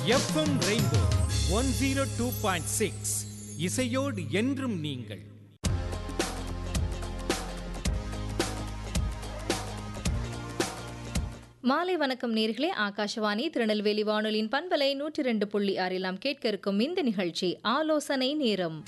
FM rainbow one zero two point six இசையோடு என்றும் நீங்கள் மாலை வணக்கம் நேர்களே ஆகாஷவாணி திருநெல்வேலி வானொலியின் பண்பலை நூற்றி ரெண்டு புள்ளி ஆறில் நாம் கேட்க இருக்கும் இந்த நிகழ்ச்சி ஆலோசனை நேரம்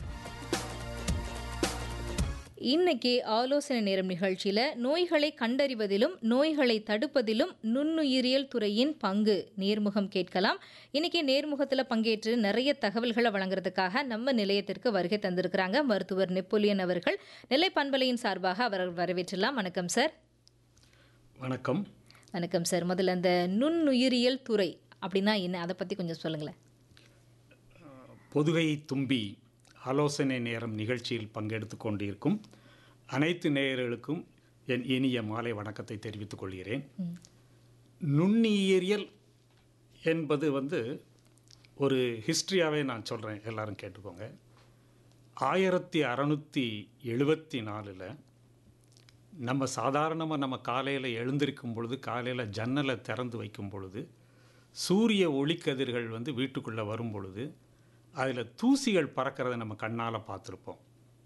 இன்னைக்கு ஆலோசனை நேரம் நிகழ்ச்சியில நோய்களை கண்டறிவதிலும் நோய்களை தடுப்பதிலும் நுண்ணுயிரியல் துறையின் பங்கு நேர்முகம் கேட்கலாம் இன்னைக்கு நேர்முகத்துல பங்கேற்று நிறைய தகவல்களை வழங்குறதுக்காக நம்ம நிலையத்திற்கு வருகை தந்திருக்கிறாங்க மருத்துவர் நெப்போலியன் அவர்கள் நெல்லை பண்பலையின் சார்பாக அவர்கள் வரவேற்றலாம் வணக்கம் சார் வணக்கம் வணக்கம் சார் முதல்ல அந்த நுண்ணுயிரியல் துறை அப்படின்னா என்ன அதை பற்றி கொஞ்சம் சொல்லுங்களேன் பொதுகை தும்பி ஆலோசனை நேரம் நிகழ்ச்சியில் பங்கெடுத்து கொண்டிருக்கும் அனைத்து நேயர்களுக்கும் என் இனிய மாலை வணக்கத்தை தெரிவித்துக் கொள்கிறேன் நுண்ணியறியல் என்பது வந்து ஒரு ஹிஸ்ட்ரியாகவே நான் சொல்கிறேன் எல்லாரும் கேட்டுக்கோங்க ஆயிரத்தி அறநூற்றி எழுபத்தி நாலில் நம்ம சாதாரணமாக நம்ம காலையில் எழுந்திருக்கும் பொழுது காலையில் ஜன்னலை திறந்து வைக்கும் பொழுது சூரிய ஒளிக்கதிர்கள் வந்து வீட்டுக்குள்ளே வரும் பொழுது அதில் தூசிகள் பறக்கிறத நம்ம கண்ணால் பார்த்துருப்போம்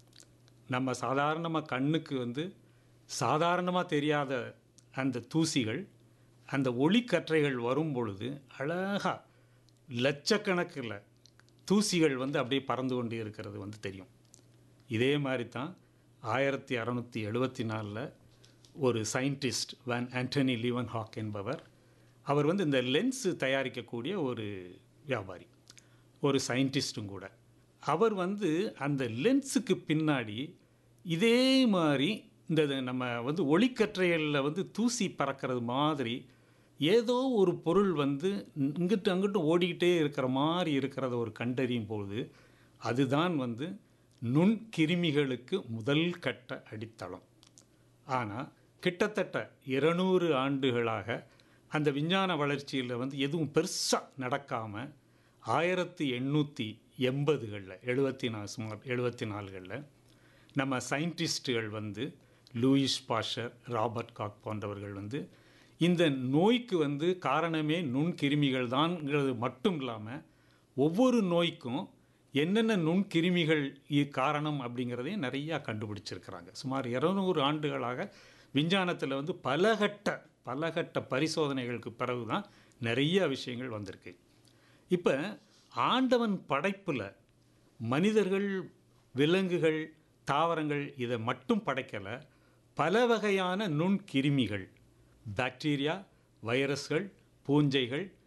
நம்ம சாதாரணமாக கண்ணுக்கு வந்து சாதாரணமாக தெரியாத அந்த தூசிகள் அந்த ஒளிக்கற்றைகள் வரும் பொழுது அழகாக லட்சக்கணக்கில் தூசிகள் வந்து அப்படியே பறந்து கொண்டு இருக்கிறது வந்து தெரியும் இதே மாதிரி தான் ஆயிரத்தி அறநூற்றி எழுபத்தி நாலில் ஒரு scientist van Antonie Leeuwenhoek என்பவர் அவர் வந்து இந்த லென்ஸு தயாரிக்கக்கூடிய ஒரு வியாபாரி ஒரு சயின்டிஸ்ட்டும் கூட அவர் வந்து அந்த லென்ஸுக்கு பின்னாடி இதே மாதிரி இந்த நம்ம வந்து ஒளிக்கற்றைகளில் வந்து தூசி பறக்கிறது மாதிரி ஏதோ ஒரு பொருள் வந்து இங்கிட்டு அங்கிட்டு ஓடிக்கிட்டே இருக்கிற மாதிரி இருக்கிறத ஒரு கண்டறியும் பொழுது அதுதான் வந்து நுண்கிருமிகளுக்கு முதல் கட்ட அடித்தளம் ஆனால் கிட்டத்தட்ட இருநூறு ஆண்டுகளாக அந்த விஞ்ஞான வளர்ச்சியில் வந்து எதுவும் பெருசாக நடக்காமல் ஆயிரத்தி எண்ணூற்றி எண்பதுகளில் எழுபத்தி நாலு சுமார் எழுபத்தி நாலுகளில் நம்ம சயின்டிஸ்ட்டுகள் வந்து லூயிஸ் பாஷர் ராபர்ட் காக் போன்றவர்கள் வந்து இந்த நோய்க்கு வந்து காரணமே நுண்கிருமிகள் தான்ங்கிறது மட்டும் இல்லாமல் ஒவ்வொரு நோய்க்கும் என்னென்ன நுண்கிருமிகள் இ- காரணம் அப்படிங்கிறதையும் நிறையா கண்டுபிடிச்சிருக்கிறாங்க சுமார் இருநூறு ஆண்டுகளாக விஞ்ஞானத்தில் வந்து பலகட்ட பலகட்ட பரிசோதனைகளுக்கு பிறகு தான் நிறைய விஷயங்கள் வந்திருக்கு இப்போ ஆண்டவன் படைப்பில் மனிதர்கள் விலங்குகள் தாவரங்கள் இதை மட்டும் படைக்கலை பல வகையான நுண்கிருமிகள் பாக்டீரியா வைரஸ்கள் பூஞ்சைகள்